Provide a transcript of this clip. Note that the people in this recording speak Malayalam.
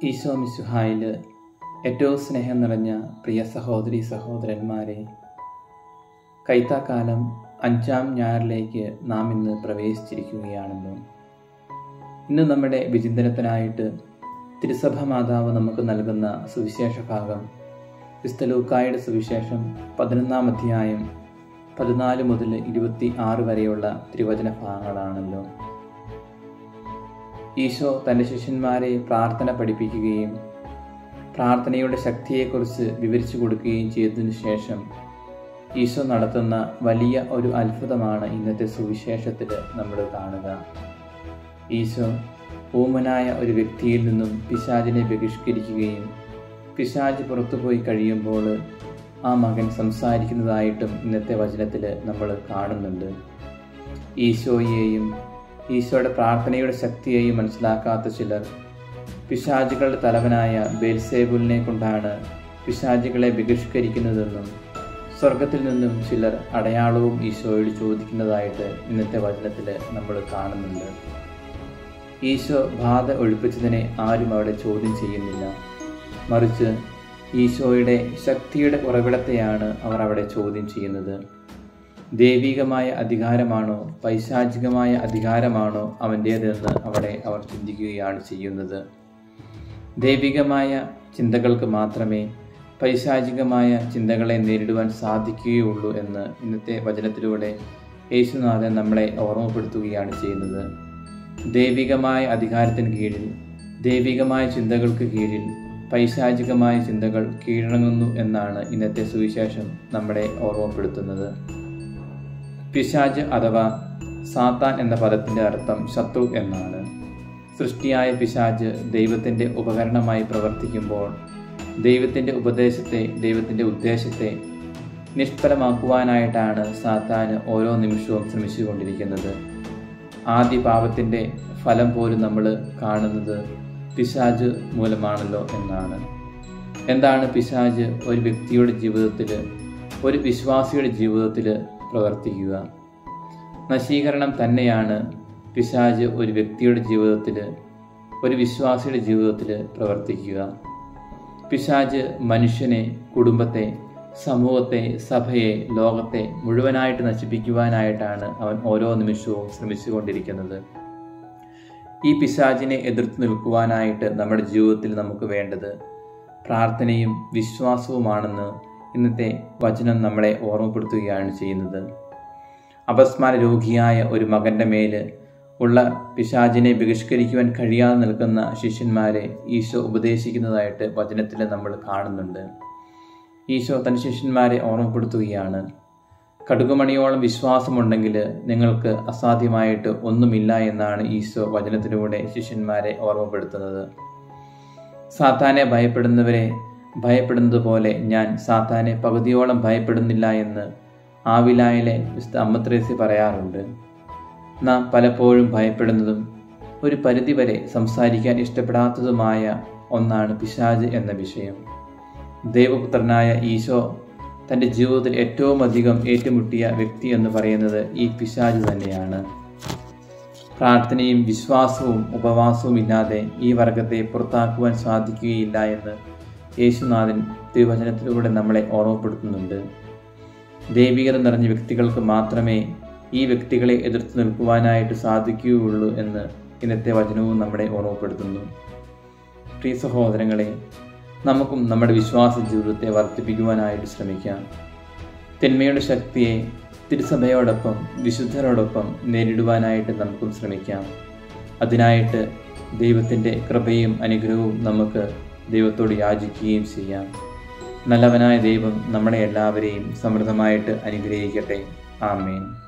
ഈശോ മിശുഹായിൽ ഏറ്റവും സ്നേഹം നിറഞ്ഞ പ്രിയ സഹോദരി സഹോദരന്മാരെ കൈത്താക്കാലം അഞ്ചാം ഞായറിലേക്ക് നാം ഇന്ന് പ്രവേശിച്ചിരിക്കുകയാണല്ലോ ഇന്ന് നമ്മുടെ വിചിന്തനത്തിനായിട്ട് തിരുസഭ മാതാവ് നമുക്ക് നൽകുന്ന സുവിശേഷ ഭാഗം ക്രിസ്തലൂക്കായുടെ സുവിശേഷം പതിനൊന്നാം അധ്യായം പതിനാല് മുതൽ ഇരുപത്തി ആറ് വരെയുള്ള തിരുവചന ഭാഗങ്ങളാണല്ലോ ഈശോ തൻ്റെ ശിഷ്യന്മാരെ പ്രാർത്ഥന പഠിപ്പിക്കുകയും പ്രാർത്ഥനയുടെ ശക്തിയെക്കുറിച്ച് വിവരിച്ചു കൊടുക്കുകയും ചെയ്തതിനു ശേഷം ഈശോ നടത്തുന്ന വലിയ ഒരു അത്ഭുതമാണ് ഇന്നത്തെ സുവിശേഷത്തിൽ നമ്മൾ കാണുക ഈശോ ഊമനായ ഒരു വ്യക്തിയിൽ നിന്നും പിശാചിനെ ബഹിഷ്കരിക്കുകയും പിശാജ് പുറത്തുപോയി കഴിയുമ്പോൾ ആ മകൻ സംസാരിക്കുന്നതായിട്ടും ഇന്നത്തെ വചനത്തിൽ നമ്മൾ കാണുന്നുണ്ട് ഈശോയെയും ഈശോയുടെ പ്രാർത്ഥനയുടെ ശക്തിയെയും മനസ്സിലാക്കാത്ത ചിലർ പിശാചുകളുടെ തലവനായ ബേൽസേബുലിനെ കൊണ്ടാണ് പിശാചുകളെ ബഹിഷ്കരിക്കുന്നതെന്നും സ്വർഗത്തിൽ നിന്നും ചിലർ അടയാളവും ഈശോയോട് ചോദിക്കുന്നതായിട്ട് ഇന്നത്തെ വചനത്തിൽ നമ്മൾ കാണുന്നുണ്ട് ഈശോ ബാധ ഒഴിപ്പിച്ചതിനെ ആരും അവിടെ ചോദ്യം ചെയ്യുന്നില്ല മറിച്ച് ഈശോയുടെ ശക്തിയുടെ ഉറവിടത്തെയാണ് അവർ അവിടെ ചോദ്യം ചെയ്യുന്നത് ദൈവികമായ അധികാരമാണോ പൈശാചികമായ അധികാരമാണോ അവൻ്റേതെന്ന് അവിടെ അവർ ചിന്തിക്കുകയാണ് ചെയ്യുന്നത് ദൈവികമായ ചിന്തകൾക്ക് മാത്രമേ പൈശാചികമായ ചിന്തകളെ നേരിടുവാൻ സാധിക്കുകയുള്ളൂ എന്ന് ഇന്നത്തെ വചനത്തിലൂടെ യേശുനാഥൻ നമ്മളെ ഓർമ്മപ്പെടുത്തുകയാണ് ചെയ്യുന്നത് ദൈവികമായ അധികാരത്തിന് കീഴിൽ ദൈവികമായ ചിന്തകൾക്ക് കീഴിൽ പൈശാചികമായ ചിന്തകൾ കീഴടങ്ങുന്നു എന്നാണ് ഇന്നത്തെ സുവിശേഷം നമ്മളെ ഓർമ്മപ്പെടുത്തുന്നത് പിശാജ് അഥവാ സാത്താൻ എന്ന പദത്തിൻ്റെ അർത്ഥം ശത്രു എന്നാണ് സൃഷ്ടിയായ പിശാജ് ദൈവത്തിൻ്റെ ഉപകരണമായി പ്രവർത്തിക്കുമ്പോൾ ദൈവത്തിൻ്റെ ഉപദേശത്തെ ദൈവത്തിൻ്റെ ഉദ്ദേശത്തെ നിഷ്ഫലമാക്കുവാനായിട്ടാണ് സാത്താന് ഓരോ നിമിഷവും ശ്രമിച്ചുകൊണ്ടിരിക്കുന്നത് ആദ്യ പാപത്തിൻ്റെ ഫലം പോലും നമ്മൾ കാണുന്നത് പിശാജ് മൂലമാണല്ലോ എന്നാണ് എന്താണ് പിശാജ് ഒരു വ്യക്തിയുടെ ജീവിതത്തിൽ ഒരു വിശ്വാസിയുടെ ജീവിതത്തിൽ പ്രവർത്തിക്കുക നശീകരണം തന്നെയാണ് പിശാജ് ഒരു വ്യക്തിയുടെ ജീവിതത്തിൽ ഒരു വിശ്വാസിയുടെ ജീവിതത്തിൽ പ്രവർത്തിക്കുക പിശാജ് മനുഷ്യനെ കുടുംബത്തെ സമൂഹത്തെ സഭയെ ലോകത്തെ മുഴുവനായിട്ട് നശിപ്പിക്കുവാനായിട്ടാണ് അവൻ ഓരോ നിമിഷവും ശ്രമിച്ചുകൊണ്ടിരിക്കുന്നത് ഈ പിശാജിനെ എതിർത്ത് നിൽക്കുവാനായിട്ട് നമ്മുടെ ജീവിതത്തിൽ നമുക്ക് വേണ്ടത് പ്രാർത്ഥനയും വിശ്വാസവുമാണെന്ന് ഇന്നത്തെ വചനം നമ്മളെ ഓർമ്മപ്പെടുത്തുകയാണ് ചെയ്യുന്നത് അപസ്മാര രോഗിയായ ഒരു മകൻ്റെ മേൽ ഉള്ള പിശാചിനെ ബഹിഷ്കരിക്കുവാൻ കഴിയാതെ നിൽക്കുന്ന ശിഷ്യന്മാരെ ഈശോ ഉപദേശിക്കുന്നതായിട്ട് വചനത്തിൽ നമ്മൾ കാണുന്നുണ്ട് ഈശോ തൻ്റെ ശിഷ്യന്മാരെ ഓർമ്മപ്പെടുത്തുകയാണ് കടുകുമണിയോളം വിശ്വാസമുണ്ടെങ്കിൽ നിങ്ങൾക്ക് അസാധ്യമായിട്ട് ഒന്നുമില്ല എന്നാണ് ഈശോ വചനത്തിലൂടെ ശിഷ്യന്മാരെ ഓർമ്മപ്പെടുത്തുന്നത് സാത്താനെ ഭയപ്പെടുന്നവരെ ഭയപ്പെടുന്നത് പോലെ ഞാൻ സാത്താനെ പകുതിയോളം ഭയപ്പെടുന്നില്ല എന്ന് ആവിലായിലെ മിസ്റ്റർ അമ്മത്രേസി പറയാറുണ്ട് നാം പലപ്പോഴും ഭയപ്പെടുന്നതും ഒരു പരിധിവരെ സംസാരിക്കാൻ ഇഷ്ടപ്പെടാത്തതുമായ ഒന്നാണ് പിശാജ് എന്ന വിഷയം ദൈവപുത്രനായ ഈശോ തൻ്റെ ജീവിതത്തിൽ ഏറ്റവും അധികം ഏറ്റുമുട്ടിയ വ്യക്തി എന്ന് പറയുന്നത് ഈ പിശാജ് തന്നെയാണ് പ്രാർത്ഥനയും വിശ്വാസവും ഉപവാസവും ഇല്ലാതെ ഈ വർഗത്തെ പുറത്താക്കുവാൻ സാധിക്കുകയില്ല എന്ന് യേശുനാഥൻ തിരുവചനത്തിലൂടെ നമ്മളെ ഓർമ്മപ്പെടുത്തുന്നുണ്ട് ദൈവികത നിറഞ്ഞ വ്യക്തികൾക്ക് മാത്രമേ ഈ വ്യക്തികളെ എതിർത്ത് നിൽക്കുവാനായിട്ട് സാധിക്കുകയുള്ളൂ എന്ന് ഇന്നത്തെ വചനവും നമ്മളെ ഓർമ്മപ്പെടുത്തുന്നു പ്രിയ സഹോദരങ്ങളെ നമുക്കും നമ്മുടെ വിശ്വാസ ജീവിതത്തെ വർദ്ധിപ്പിക്കുവാനായിട്ട് ശ്രമിക്കാം തിന്മയുടെ ശക്തിയെ തിരുസഭയോടൊപ്പം വിശുദ്ധരോടൊപ്പം നേരിടുവാനായിട്ട് നമുക്കും ശ്രമിക്കാം അതിനായിട്ട് ദൈവത്തിൻ്റെ കൃപയും അനുഗ്രഹവും നമുക്ക് ദൈവത്തോട് യാചിക്കുകയും ചെയ്യാം നല്ലവനായ ദൈവം നമ്മളെ എല്ലാവരെയും സമൃദ്ധമായിട്ട് അനുഗ്രഹിക്കട്ടെ ആമേൻ